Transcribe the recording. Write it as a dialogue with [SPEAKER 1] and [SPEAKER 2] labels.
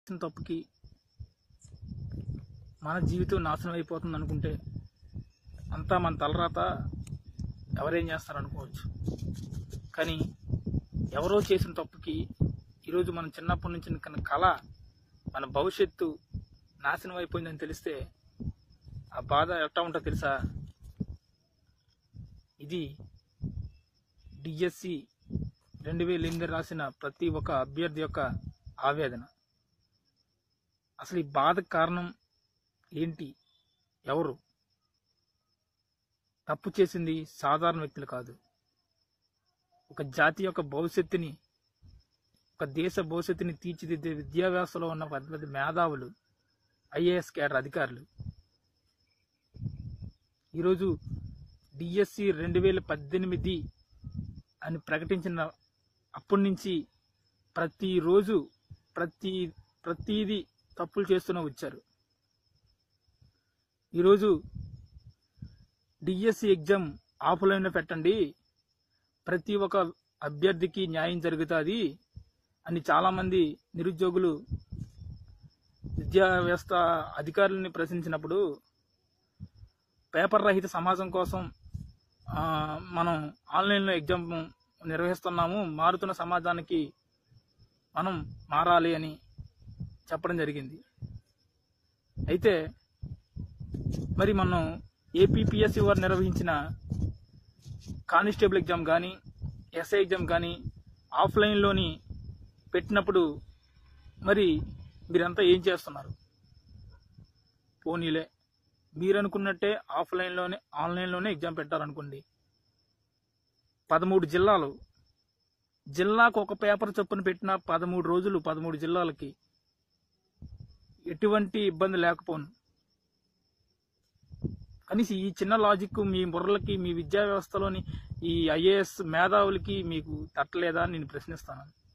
[SPEAKER 1] చేసిన తప్పుకి మన జీవితం నాశనం అయిపోతుంది అనుకుంటే అంతా మన తలరాత ఎవరేం చేస్తారు అనుకోవచ్చు కానీ ఎవరో చేసిన తప్పుకి ఈరోజు మనం చిన్నప్పటి నుంచి కన్న కళ మన భవిష్యత్తు నాశనం అయిపోయిందని తెలిస్తే ఆ బాధ ఎట్టా ఉంటుందో తెలుసా ఇది డిఎస్సి రెండు వేల ఎనిమిది రాసిన ప్రతి ఒక్క అభ్యర్థి యొక్క ఆవేదన అసలు ఈ బాధకు కారణం ఏంటి ఎవరు తప్పు చేసింది సాధారణ వ్యక్తులు కాదు ఒక జాతి యొక్క భవిష్యత్తుని ఒక దేశ భవిష్యత్తుని తీర్చిదిద్దే విద్యా వ్యవస్థలో ఉన్న పెద్ద పెద్ద మేధావులు ఐఏఎస్ కేడర్ అధికారులు ఈరోజు డిఎస్సి రెండు వేల పద్దెనిమిది అని ప్రకటించిన అప్పటి నుంచి ప్రతిరోజు ప్రతి ప్రతిదీ తప్పులు చేస్తూనే వచ్చారు ఈరోజు డిఎస్సి ఎగ్జామ్ ఆఫ్లైన్లో పెట్టండి ప్రతి ఒక్క అభ్యర్థికి న్యాయం జరుగుతుంది అని చాలామంది నిరుద్యోగులు విద్యా వ్యవస్థ అధికారులని ప్రశ్నించినప్పుడు పేపర్ రహిత సమాజం కోసం ఆ, మనం ఆన్లైన్లో ఎగ్జామ్ నిర్వహిస్తున్నాము మారుతున్న సమాజానికి మనం మారాలి అని చెప్పడం జరిగింది అయితే మరి మనం ఏపీపీఎస్సీ వారు నిర్వహించిన కానిస్టేబుల్ ఎగ్జామ్ కానీ ఎస్ఐ ఎగ్జామ్ కానీ ఆఫ్లైన్లోని పెట్టినప్పుడు మరి మీరంతా ఏం చేస్తున్నారు పోనీలే మీరు అనుకున్నట్టే ఆఫ్లైన్లోనే ఆన్లైన్లోనే ఎగ్జామ్ పెట్టాలనుకోండి పదమూడు జిల్లాలు జిల్లాకు ఒక పేపర్ చొప్పున పెట్టిన పదమూడు రోజులు పదమూడు జిల్లాలకి ఎటువంటి ఇబ్బంది లేకపోను కనీసం ఈ చిన్న లాజిక్ మీ బుర్రలకి మీ విద్యా వ్యవస్థలోని ఈ ఐఏఎస్ మేధావులకి మీకు తట్టలేదా అని నేను ప్రశ్నిస్తాను